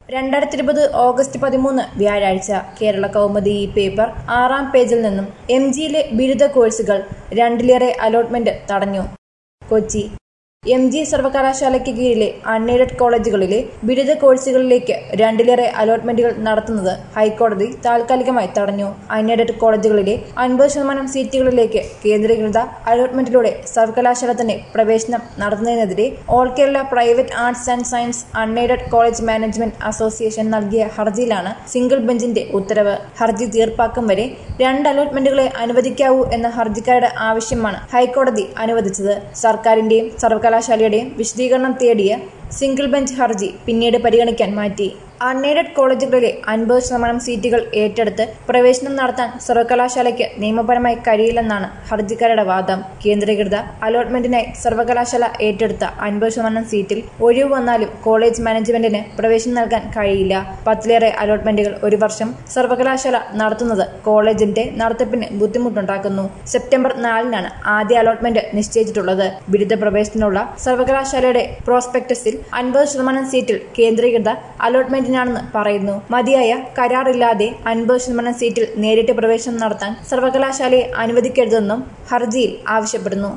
രണ്ടായിരത്തി ഇരുപത് ഓഗസ്റ്റ് പതിമൂന്ന് വ്യാഴാഴ്ച കേരള കൗമുദി ഈ പേപ്പർ ആറാം പേജിൽ നിന്നും എം ജിയിലെ ബിരുദ കോഴ്സുകൾ രണ്ടിലേറെ അലോട്ട്മെന്റ് തടഞ്ഞു കൊച്ചി എം ജി സർവകലാശാലയ്ക്ക് കീഴിലെ അൺഎയ്ഡഡ് കോളേജുകളിലെ ബിരുദ കോഴ്സുകളിലേക്ക് രണ്ടിലേറെ അലോട്ട്മെന്റുകൾ നടത്തുന്നത് ഹൈക്കോടതി താൽക്കാലികമായി തടഞ്ഞു അൺഎയ്ഡഡ് കോളേജുകളിലെ അൻപത് ശതമാനം സീറ്റുകളിലേക്ക് കേന്ദ്രീകൃത അലോട്ട്മെന്റിലൂടെ സർവകലാശാല തന്നെ പ്രവേശനം നടത്തുന്നതിനെതിരെ all Kerala private arts and science unaided college management association നൽകിയ ഹർജിയിലാണ് സിംഗിൾ ബെഞ്ചിന്റെ ഉത്തരവ് ഹർജി തീർപ്പാക്കും വരെ രണ്ട് അലോട്ട്മെന്റുകളെ അനുവദിക്കാവൂ എന്ന ഹർജിക്കാരുടെ ആവശ്യമാണ് ഹൈക്കോടതി അനുവദിച്ചത് സർക്കാരിന്റെയും സർവകലാശാലയുടെയും വിശദീകരണം തേടിയ സിംഗിൾ ബെഞ്ച് ഹർജി പിന്നീട് പരിഗണിക്കാൻ മാറ്റി അൺഎയ്ഡഡ് കോളേജുകളിലെ അൻപത് ശതമാനം സീറ്റുകൾ ഏറ്റെടുത്ത് പ്രവേശനം നടത്താൻ സർവകലാശാലയ്ക്ക് നിയമപരമായി കഴിയില്ലെന്നാണ് ഹർജിക്കാരുടെ വാദം കേന്ദ്രീകൃത അലോട്ട്മെന്റിനായി സർവകലാശാല ഏറ്റെടുത്ത അൻപത് ശതമാനം സീറ്റിൽ ഒഴിവ് വന്നാലും കോളേജ് മാനേജ്മെന്റിന് പ്രവേശനം നൽകാൻ കഴിയില്ല പത്തിലേറെ അലോട്ട്മെന്റുകൾ ഒരു വർഷം സർവകലാശാല നടത്തുന്നത് കോളേജിന്റെ നടത്തിപ്പിന് ബുദ്ധിമുട്ടുണ്ടാക്കുന്നു സെപ്റ്റംബർ നാലിനാണ് ആദ്യ അലോട്ട്മെന്റ് നിശ്ചയിച്ചിട്ടുള്ളത് ബിരുദ പ്രവേശനത്തിനുള്ള സർവകലാശാലയുടെ പ്രോസ്പെക്ടസിൽ അൻപത് ശതമാനം സീറ്റിൽ കേന്ദ്രീകൃത അലോട്ട്മെന്റിനാണെന്ന് പറയുന്നു മതിയായ കരാറില്ലാതെ അൻപത് ശതമാനം സീറ്റിൽ നേരിട്ട് പ്രവേശനം നടത്താൻ സർവകലാശാലയെ അനുവദിക്കരുതെന്നും ഹർജിയിൽ ആവശ്യപ്പെടുന്നു